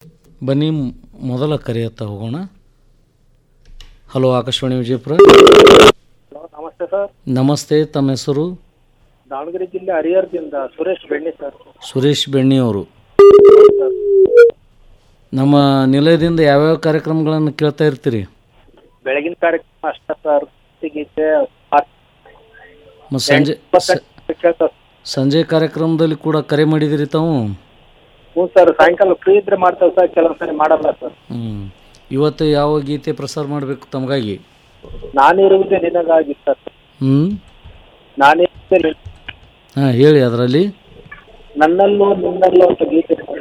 ಬನ್ನಿ ಮ್- ಮೊದಲ ಕರೆಯತ್ತ ಹೋಗೋಣ ಹಲೋ ಆಕಾಶವಾಣಿ ವಿಜಯಪುರ ನಮಸ್ತೆ ಸರ್ ನಮಸ್ತೆ ತಮ್ಮ ಹೆಸರು ದಾವಣಗೆರೆ ಜಿಲ್ಲೆ ಹರಿಹರದಿಂದ ಸುರೇಶ್ ಬೆಣ್ಣಿ ಸರ್ ಸುರೇಶ್ ಬೆಣ್ಣಿ ಅವರು ನಮ್ಮ ನಿಲಯದಿಂದ ಯಾವ್ಯಾವ ಕಾರ್ಯಕ್ರಮಗಳನ್ನು ಕೇಳ್ತಾ ಇರ್ತೀರಿ ಬೆಳಗಿನ ಕಾರ್ಯಕ್ರಮ ಅಷ್ಟ ಸರ್ ಗೀತೆ ಮತ್ತು ಸಂಜೆ ಸ- ಕೇಳ್ತಾರೆ ಸಂಜೆ ಕಾರ್ಯಕ್ರಮದಲ್ಲಿ ಕೂಡ ಕರೆ ಮಾಡಿದಿರಿ ತಾವು ಹ್ಞೂ ಸರ್ ಸಾಯಂಕಾಲ ಫ್ರೀ ಇದ್ರೆ ಮಾಡ್ತೇವೆ ಸರ್ ಕೆಲವು ಸರಿ ಮಾಡಲ್ಲ ಸರ್ ಹ್ಞೂ ಇವತ್ತು ಯಾವ ಗೀತೆ ಪ್ರಸಾರ ಮಾಡಬೇಕು ತಮಗಾಗಿ ನಾನಿರುವುದೇ ನಿನಗಾಗಿ ಸರ್ ಹ್ಞೂ ನಾನಿರುವುದೇ ನಿನ್- ಹಾಂ ಹೇಳಿ ಅದರಲ್ಲಿ ನನ್ನಲ್ಲೂ ನಿನ್ನಲ್ಲೂ ಅಂತ ಗೀತೆ ಇದೆ.